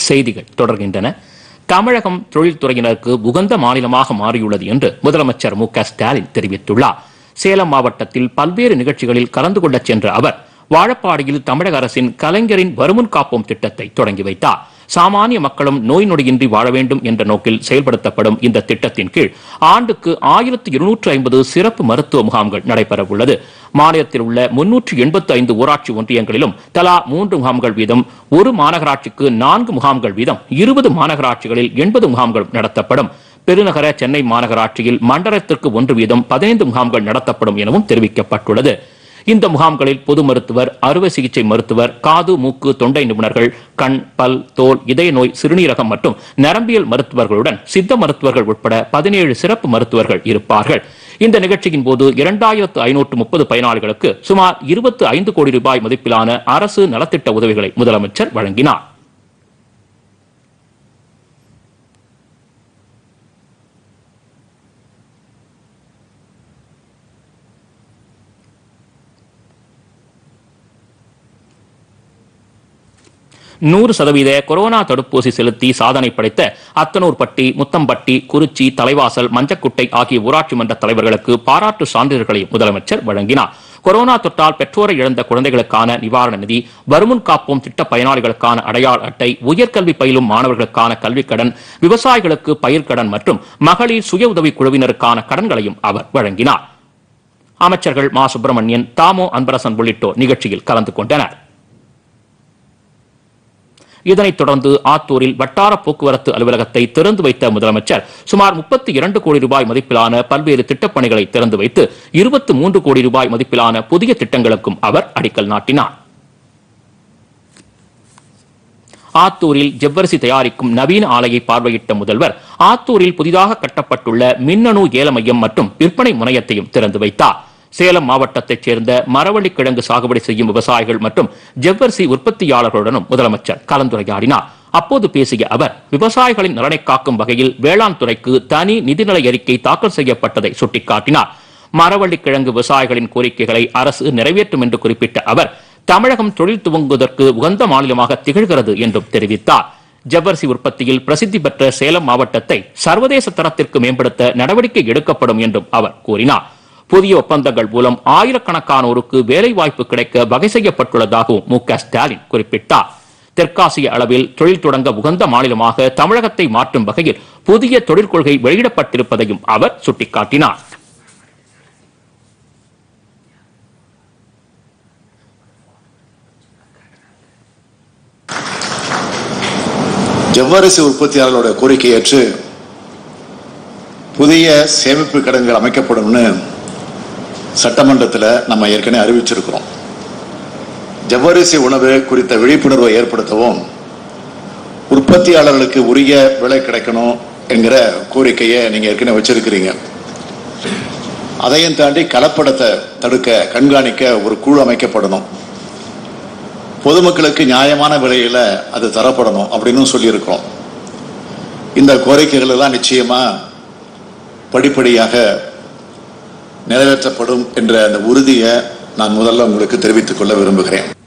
செய்திகள் தொடர்கின்றன தமிழகம் தொழில்துறையினருக்கு உகந்த மாநிலமாக மாறியுள்ளது என்று முதலமைச்சர் மு க ஸ்டாலின் தெரிவித்துள்ளார் சேலம் மாவட்டத்தில் பல்வேறு நிகழ்ச்சிகளில் கலந்து கொள்ளச் சென்ற அவர் வாழப்பாடியில் தமிழக அரசின் கலைஞரின் வருமுன் காப்போம் திட்டத்தை தொடங்கி வைத்தார் சாமானிய மக்களும் நோய் நொடியின்றி வாழ வேண்டும் என்ற நோக்கில் செயல்படுத்தப்படும் இந்த திட்டத்தின் கீழ் ஆண்டுக்கு ஆயிரத்து இருநூற்று ஐம்பது சிறப்பு மருத்துவ முகாம்கள் நடைபெற உள்ளது மாநிலத்தில் உள்ள முன்னூற்று எண்பத்தி ஐந்து ஊராட்சி ஒன்றியங்களிலும் தலா மூன்று முகாம்கள் வீதம் ஒரு மாநகராட்சிக்கு நான்கு முகாம்கள் வீதம் இருபது மாநகராட்சிகளில் எண்பது முகாம்கள் நடத்தப்படும் பெருநகர சென்னை மாநகராட்சியில் மண்டலத்திற்கு ஒன்று வீதம் பதினைந்து முகாம்கள் நடத்தப்படும் எனவும் தெரிவிக்கப்பட்டுள்ளது இந்த முகாம்களில் பொது மருத்துவர் அறுவை சிகிச்சை மருத்துவர் காது மூக்கு தொண்டை நிபுணர்கள் கண் பல் தோல் இதய நோய் சிறுநீரகம் மற்றும் நரம்பியல் மருத்துவர்களுடன் சித்த மருத்துவர்கள் உட்பட பதினேழு சிறப்பு மருத்துவர்கள் இருப்பார்கள் இந்த நிகழ்ச்சியின் போது இரண்டாயிரத்து ஐநூற்று முப்பது பயனாளிகளுக்கு சுமார் இருபத்து ஐந்து கோடி ரூபாய் மதிப்பிலான அரசு நலத்திட்ட உதவிகளை முதலமைச்சர் வழங்கினார் நூறு சதவீத கொரோனா தடுப்பூசி செலுத்தி சாதனை படைத்த அத்தனூர்பட்டி முத்தம்பட்டி குறிச்சி தலைவாசல் மஞ்சக்குட்டை ஆகிய ஊராட்சி மன்ற தலைவர்களுக்கு பாராட்டு சான்றிதழ்களை முதலமைச்சர் வழங்கினார் கொரோனா தொற்றால் பெற்றோரை இழந்த குழந்தைகளுக்கான நிவாரண நிதி வருமுன் காப்போம் திட்ட பயனாளிகளுக்கான அடையாள அட்டை உயர்கல்வி பயிலும் மாணவர்களுக்கான கல்விக் கடன் விவசாயிகளுக்கு பயிர்க்கடன் மற்றும் மகளிர் சுய உதவிக் குழுவினருக்கான கடன்களையும் அவர் வழங்கினார் அமைச்சர்கள் மா சுப்பிரமணியன் தாமோ அன்பரசன் உள்ளிட்டோர் நிகழ்ச்சியில் கலந்து கொண்டனர் இதனைத் தொடர்ந்து ஆத்தூரில் வட்டார போக்குவரத்து அலுவலகத்தை திறந்து வைத்த முதலமைச்சர் சுமார் முப்பத்தி இரண்டு கோடி ரூபாய் மதிப்பிலான பல்வேறு திட்டப்பணிகளை திறந்து வைத்து இருபத்தி மூன்று கோடி ரூபாய் மதிப்பிலான புதிய திட்டங்களுக்கும் அவர் அடிக்கல் நாட்டினார் ஆத்தூரில் ஜவ்வரிசி தயாரிக்கும் நவீன ஆலையை பார்வையிட்ட முதல்வர் ஆத்தூரில் புதிதாக கட்டப்பட்டுள்ள மின்னணு ஏல மையம் மற்றும் விற்பனை முனையத்தையும் திறந்து வைத்தார் சேலம் மாவட்டத்தைச் சேர்ந்த மரவள்ளி கிழங்கு சாகுபடி செய்யும் விவசாயிகள் மற்றும் ஜவ்வரிசி உற்பத்தியாளர்களுடனும் முதலமைச்சர் கலந்துரையாடினார் அப்போது பேசிய அவர் விவசாயிகளின் நலனை காக்கும் வகையில் வேளாண் துறைக்கு தனி நிதிநிலை அறிக்கை தாக்கல் செய்யப்பட்டதை சுட்டிக்காட்டினார் மரவள்ளி கிழங்கு விவசாயிகளின் கோரிக்கைகளை அரசு நிறைவேற்றும் என்று குறிப்பிட்ட அவர் தமிழகம் தொழில் துவங்குவதற்கு உகந்த மாநிலமாக திகழ்கிறது என்றும் தெரிவித்தார் ஜவ்வரிசி உற்பத்தியில் பிரசித்தி பெற்ற சேலம் மாவட்டத்தை சர்வதேச தரத்திற்கு மேம்படுத்த நடவடிக்கை எடுக்கப்படும் என்றும் அவர் கூறினார் புதிய ஒப்பந்தங்கள் மூலம் ஆயிரக்கணக்கானோருக்கு வேலை வாய்ப்பு கிடைக்க வகை செய்யப்பட்டுள்ளதாகவும் மு க ஸ்டாலின் குறிப்பிட்டார் தெற்காசிய அளவில் தொழில் தொடங்க உகந்த மாநிலமாக தமிழகத்தை மாற்றும் வகையில் புதிய தொழில் கொள்கை வெளியிடப்பட்டிருப்பதையும் அவர் சுட்டிக்காட்டினார் ஜவ்வரிசி உற்பத்தியாளர்களோட கோரிக்கை ஏற்று புதிய சேமிப்பு கிடங்குகள் அமைக்கப்படும்னு சட்டமன்றத்தில் நம்ம ஏற்கனவே அறிவிச்சிருக்கிறோம் ஜவ்வரிசி உணவு குறித்த விழிப்புணர்வை ஏற்படுத்தவும் உற்பத்தியாளர்களுக்கு உரிய விலை கிடைக்கணும் என்கிற கோரிக்கையை நீங்க ஏற்கனவே வச்சிருக்கிறீங்க அதையும் தாண்டி கலப்படத்தை தடுக்க கண்காணிக்க ஒரு குழு அமைக்கப்படணும் பொதுமக்களுக்கு நியாயமான விலையில அது தரப்படணும் அப்படின்னு சொல்லியிருக்கிறோம் இந்த கோரிக்கைகள் எல்லாம் நிச்சயமா படிப்படியாக நிறைவேற்றப்படும் என்ற அந்த உறுதியை நான் முதல்ல உங்களுக்கு தெரிவித்துக் கொள்ள விரும்புகிறேன்